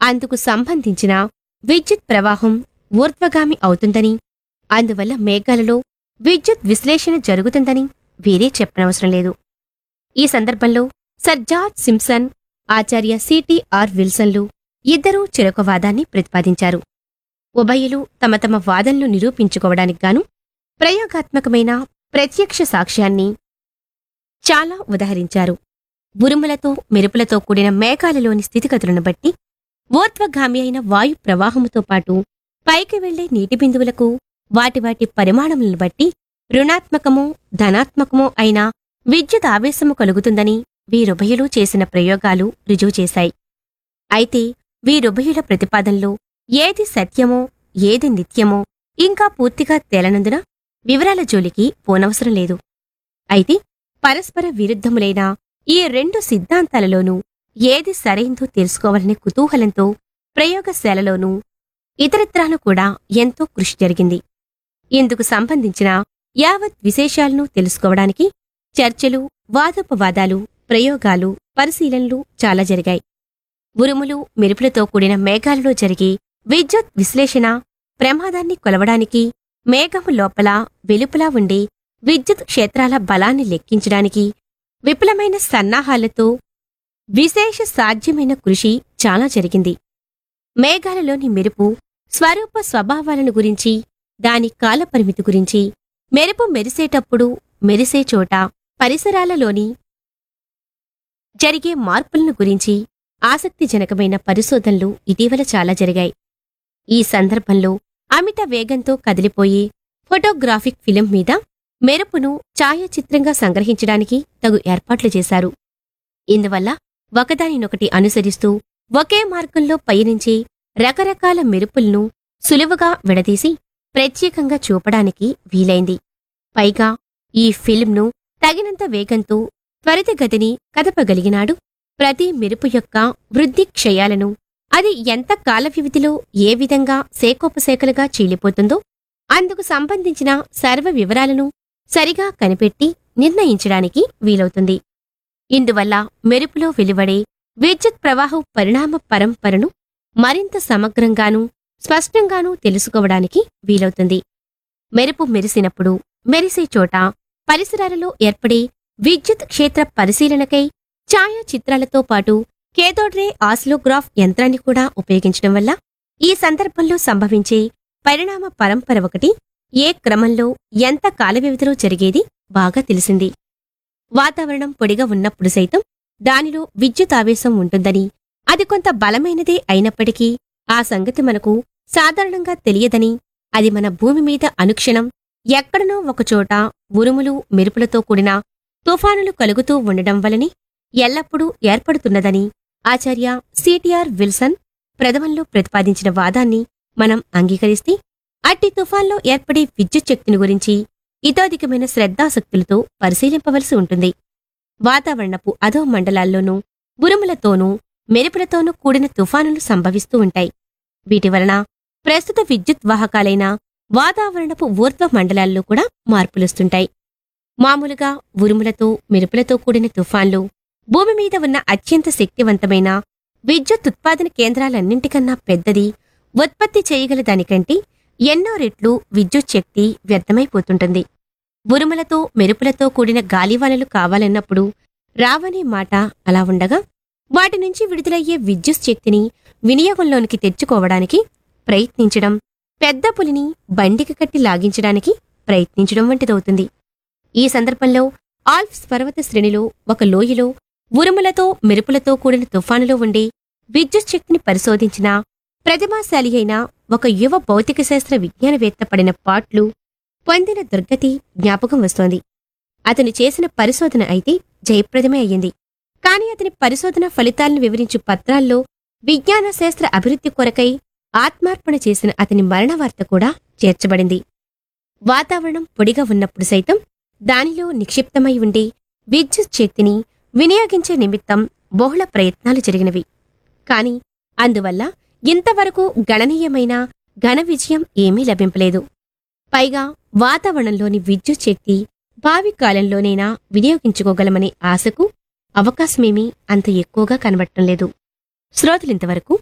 అందుకు సంబంధించిన విద్యుత్ ప్రవాహం ఊర్ధ్వగామి అవుతుందని అందువల్ల మేఘాలలో విద్యుత్ విశ్లేషణ జరుగుతుందని వీరే చెప్పనవసరం లేదు ఈ సందర్భంలో సర్ జార్జ్ సింప్సన్ ఆచార్య సిటిఆర్ విల్సన్లు ఇద్దరూ చెరొక వాదాన్ని ప్రతిపాదించారు ఉభయులు తమ తమ వాదనలు నిరూపించుకోవడానికి గాను ప్రయోగాత్మకమైన ప్రత్యక్ష సాక్ష్యాన్ని చాలా ఉదహరించారు ఉరుములతో మెరుపులతో కూడిన మేఘాలలోని స్థితిగతులను బట్టి ఊర్ధ్వగామి అయిన వాయు ప్రవాహముతో పాటు పైకి వెళ్లే నీటి బిందువులకు వాటి వాటి పరిమాణములను బట్టి రుణాత్మకమో ధనాత్మకమో అయిన విద్యుత్ ఆవేశము కలుగుతుందని వీరుభయులు చేసిన ప్రయోగాలు రుజువు చేశాయి అయితే వీరుభయుల ప్రతిపాదనలో ఏది సత్యమో ఏది నిత్యమో ఇంకా పూర్తిగా తేలనందున వివరాల జోలికి పోనవసరం లేదు అయితే పరస్పర విరుద్ధములైన ఈ రెండు సిద్ధాంతాలలోనూ ఏది సరైందో తెలుసుకోవాలనే కుతూహలంతో ప్రయోగశాలలోనూ ఇతరత్రాను కూడా ఎంతో కృషి జరిగింది ఇందుకు సంబంధించిన యావత్ విశేషాలను తెలుసుకోవడానికి చర్చలు వాదోపవాదాలు ప్రయోగాలు పరిశీలనలు చాలా జరిగాయి ఉరుములు మెరుపులతో కూడిన మేఘాలలో జరిగే విద్యుత్ విశ్లేషణ ప్రమాదాన్ని కొలవడానికి మేఘము లోపల వెలుపలా ఉండే విద్యుత్ క్షేత్రాల బలాన్ని లెక్కించడానికి విపులమైన సన్నాహాలతో విశేష సాధ్యమైన కృషి చాలా జరిగింది మేఘాలలోని మెరుపు స్వరూప స్వభావాలను గురించి దాని కాలపరిమితి గురించి మెరుపు మెరిసేటప్పుడు మెరిసే చోట పరిసరాలలోని జరిగే మార్పులను గురించి ఆసక్తిజనకమైన పరిశోధనలు ఇటీవల చాలా జరిగాయి ఈ సందర్భంలో అమిత వేగంతో కదిలిపోయే ఫోటోగ్రాఫిక్ ఫిలిం మీద మెరుపును ఛాయాచిత్రంగా సంగ్రహించడానికి తగు ఏర్పాట్లు చేశారు ఇందువల్ల ఒకదానినొకటి అనుసరిస్తూ ఒకే మార్గంలో పయనించే రకరకాల మెరుపులను సులువుగా విడదీసి ప్రత్యేకంగా చూపడానికి వీలైంది పైగా ఈ ఫిల్మ్ను తగినంత వేగంతో త్వరితగతిని కదపగలిగినాడు ప్రతి మెరుపు యొక్క వృద్ధి క్షయాలను అది ఎంత కాల వ్యవధిలో ఏ విధంగా సేకోపసేకలుగా చీలిపోతుందో అందుకు సంబంధించిన సర్వ వివరాలను సరిగా కనిపెట్టి నిర్ణయించడానికి వీలవుతుంది ఇందువల్ల మెరుపులో వెలువడే విద్యుత్ ప్రవాహం పరిణామ పరంపరను మరింత సమగ్రంగానూ స్పష్టంగానూ తెలుసుకోవడానికి వీలవుతుంది మెరుపు మెరిసినప్పుడు మెరిసే చోట పరిసరాలలో ఏర్పడే విద్యుత్ క్షేత్ర పరిశీలనకై ఛాయాచిత్రాలతో పాటు కేథోడ్రే ఆస్లోగ్రాఫ్ యంత్రాన్ని కూడా ఉపయోగించడం వల్ల ఈ సందర్భంలో సంభవించే పరిణామ పరంపర ఒకటి ఏ క్రమంలో ఎంత కాల వ్యవధిలో జరిగేది బాగా తెలిసింది వాతావరణం పొడిగా ఉన్నప్పుడు సైతం దానిలో విద్యుత్ ఆవేశం ఉంటుందని అది కొంత బలమైనదే అయినప్పటికీ ఆ సంగతి మనకు సాధారణంగా తెలియదని అది మన భూమి మీద అనుక్షణం ఎక్కడనో ఒకచోట ఉరుములు మెరుపులతో కూడిన తుఫానులు కలుగుతూ ఉండడం వలని ఎల్లప్పుడూ ఏర్పడుతున్నదని ఆచార్య సిటిఆర్ విల్సన్ ప్రథమంలో ప్రతిపాదించిన వాదాన్ని మనం అంగీకరిస్తే అట్టి తుఫాన్లో ఏర్పడే విద్యుత్ శక్తిని గురించి ఇతోధికమైన శ్రద్ధాసక్తులతో పరిశీలింపవలసి ఉంటుంది వాతావరణపు అధో మండలాల్లోనూ ఉరుములతోనూ మెరుపులతోనూ కూడిన తుఫానులు సంభవిస్తూ ఉంటాయి వీటి వలన ప్రస్తుత విద్యుత్ వాహకాలైన వాతావరణపు ఊర్ధ్వ మండలాల్లో కూడా మార్పులొస్తుంటాయి మామూలుగా ఉరుములతో మెరుపులతో కూడిన తుఫాన్లు భూమి మీద ఉన్న అత్యంత శక్తివంతమైన విద్యుత్ ఉత్పాదన కేంద్రాలన్నింటికన్నా పెద్దది ఉత్పత్తి చేయగల దానికంటే ఎన్నో రెట్లు విద్యుత్ శక్తి వ్యర్థమైపోతుంటుంది ఉరుములతో మెరుపులతో కూడిన గాలివానలు కావాలన్నప్పుడు రావనే మాట అలా ఉండగా వాటి నుంచి విడుదలయ్యే విద్యుత్ శక్తిని వినియోగంలోనికి తెచ్చుకోవడానికి ప్రయత్నించడం పెద్ద పులిని బండికి కట్టి లాగించడానికి ప్రయత్నించడం వంటిదవుతుంది ఈ సందర్భంలో ఆల్ప్స్ పర్వత శ్రేణిలో ఒక లోయలో ఉరుములతో మెరుపులతో కూడిన తుఫానులో ఉండే విద్యుత్ శక్తిని పరిశోధించిన ప్రతిభాశాలి అయిన ఒక యువ భౌతిక శాస్త్ర విజ్ఞానవేత్త పడిన పాట్లు పొందిన దుర్గతి జ్ఞాపకం వస్తోంది అతను చేసిన పరిశోధన అయితే జయప్రదమే అయ్యింది కాని అతని పరిశోధన ఫలితాలను వివరించు పత్రాల్లో విజ్ఞాన శాస్త్ర అభివృద్ధి కొరకై ఆత్మార్పణ చేసిన అతని మరణ వార్త కూడా చేర్చబడింది వాతావరణం పొడిగా ఉన్నప్పుడు సైతం దానిలో నిక్షిప్తమై ఉండే విద్యుత్ శక్తిని వినియోగించే నిమిత్తం బహుళ ప్రయత్నాలు జరిగినవి కాని అందువల్ల ఇంతవరకు గణనీయమైన ఘన విజయం ఏమీ లభింపలేదు పైగా వాతావరణంలోని విద్యుత్ శక్తి భావి కాలంలోనైనా వినియోగించుకోగలమనే ఆశకు అవకాశమేమీ అంత ఎక్కువగా కనబడటం లేదు శ్రోతలింతవరకు